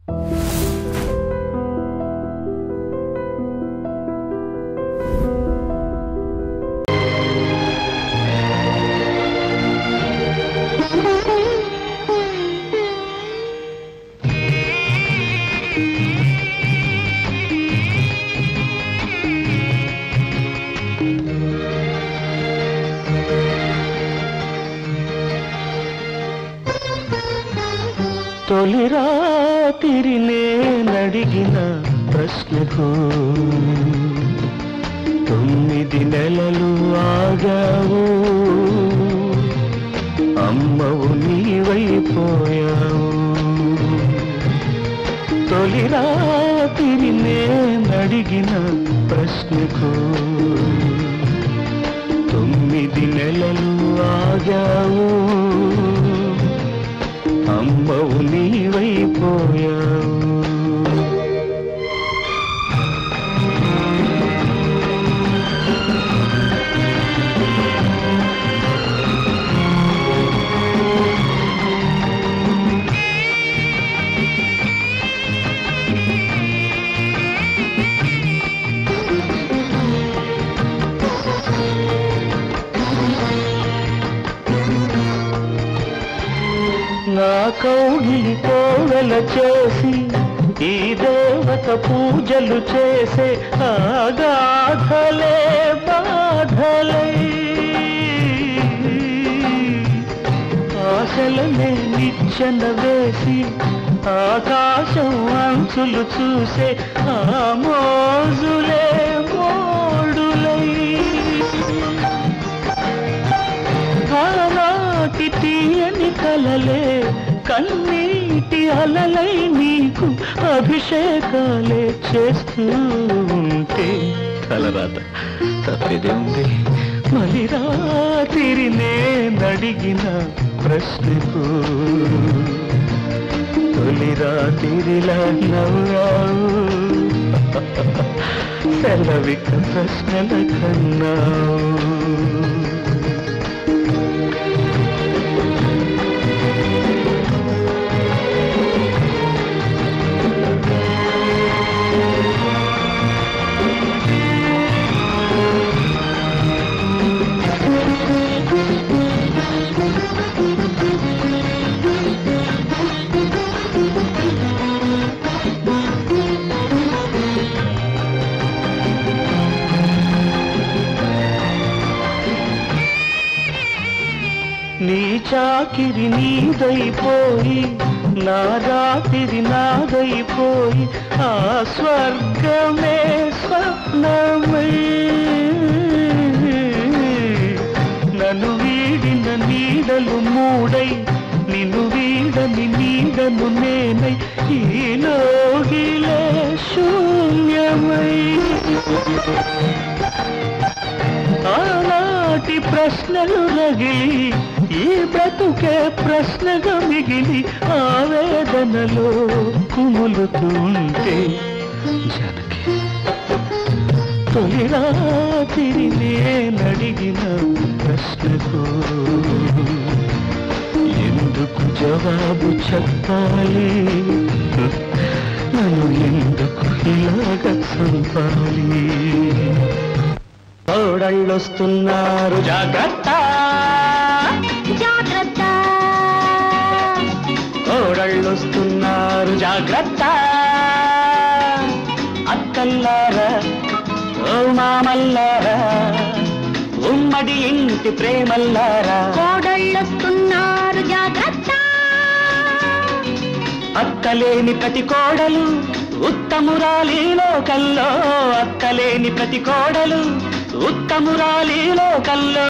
తొలి రాత్రి నేనడిగిన ప్రశ్నకు తొమ్మిది నెలలు ఆగావు అమ్మవు నీవైపోయావు తొలి రాత్రి నేనడిగిన ప్రశ్నకు తొమ్మిది నెలలు ఆగావు అమ్మవు నీవైపోయావు నా కౌగిలి కోవెల చేసి ఈ దేవత పూజలు చేసే ఆగాధలే బాధలై ఆశలనే నిచ్చెన వేసి ఆకాశం అంచులు చూసే ఆ మోజులే మోడులై ఆనాటి తీయని కలలే కన్నీటి అలలై నీకు అభిషేకాలే చేస్తూ ఉంటే తలరాత తప్పిదే ఉంది మళ్ళీ రాత్రి నేనడిగిన ప్రశ్నకు తొలి రాత్రిలా నవ్వావు సెలవిక ప్రశ్నల కన్నావు నీ చాకిరి నీదైపోయి నా రాత్రి నాదైపోయి ఆ స్వర్గమే స్వప్నమై నన్ను వీడిన నీడలు మూడై నిన్ను వీడని నీడను నేనై ఈ లోగిలే శూన్యమై ఆనాటి ప్రశ్నలు రగిలి ఈ బ్రతుకే ప్రశ్నగా మిగిలి ఆవేదనలో కుములుతుంటే జనకి తొలి రాత్రి నేనడిగిన ప్రశ్నకు ఎందుకు జవాబు చెప్పాలి నన్ను ఎందుకు ఇలాగ చంపాలి కోడళ్ళొస్తున్నారు జాగ్రత్త జాగ్రత్త కోడళ్ళొస్తున్నారు జాగ్రత్త అక్కల్లారా ఓ మామల్లారా ఉమ్మడి ఇంటి ప్రేమల్లారా కోడళ్ళొస్తున్నారు జాగ్రత్త అక్కలేని ప్రతి కోడలు ఉత్తమురాలి లోకల్లో అక్కలేని ప్రతి కోడలు ఉత్తమురాలి లోకల్లో